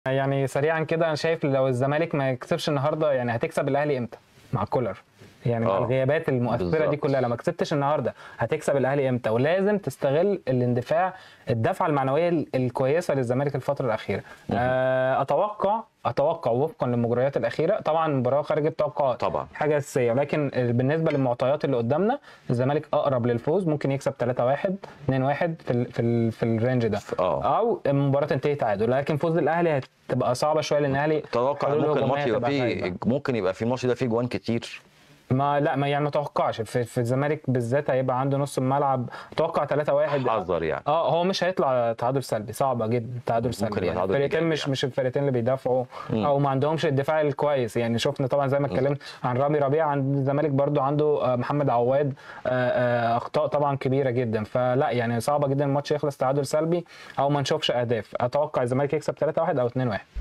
يعني سريعا كده انا شايف لو الزمالك ما يكسبش النهارده يعني هتكسب الاهلي امتى مع كولر يعني مع آه. الغيابات المؤثره دي بالظبط. كلها لو ما كسبتش النهارده هتكسب الاهلي امتى ولازم تستغل الاندفاع الدفعه المعنويه ال- الكويسه للزمالك الفتره الاخيره آه، اتوقع اتوقع وفقا للمجريات الاخيره طبعا المباراه خارج التوقعات طبعا. حاجه اساسيه ولكن بالنسبه للمعطيات اللي قدامنا الزمالك اقرب للفوز ممكن يكسب 3-1 2-1 في ال في ال في الرينج ده اه او المباراه تنتهي تعادل لكن فوز الاهلي هتبقى صعبه شويه لان الاهلي توقع حلول ممكن الماتش هجومية يبقى تبقى فيه خايبة. ممكن يبقى في الماتش ده فيه جوان كتير ما لا ما يعني ما اتوقعش في, في الزمالك بالذات هيبقى عنده نص الملعب اتوقع 3 1 حذر يعني اه هو مش هيطلع تعادل سلبي صعبه جدا تعادل سلبي يبقى يعني تعادل الفرقتين إيجابي مش يعني. مش الفرقتين اللي بيدافعوا مم. او ما عندهمش الدفاع الكويس يعني شفنا طبعا زي ما اتكلمت عن رامي ربيع عند الزمالك برضو عنده آه، محمد عواد آه، آه، اخطاء طبعا كبيره جدا فلا يعني صعبه جدا الماتش يخلص تعادل سلبي او ما نشوفش اهداف اتوقع الزمالك يكسب 3 1 او 2 1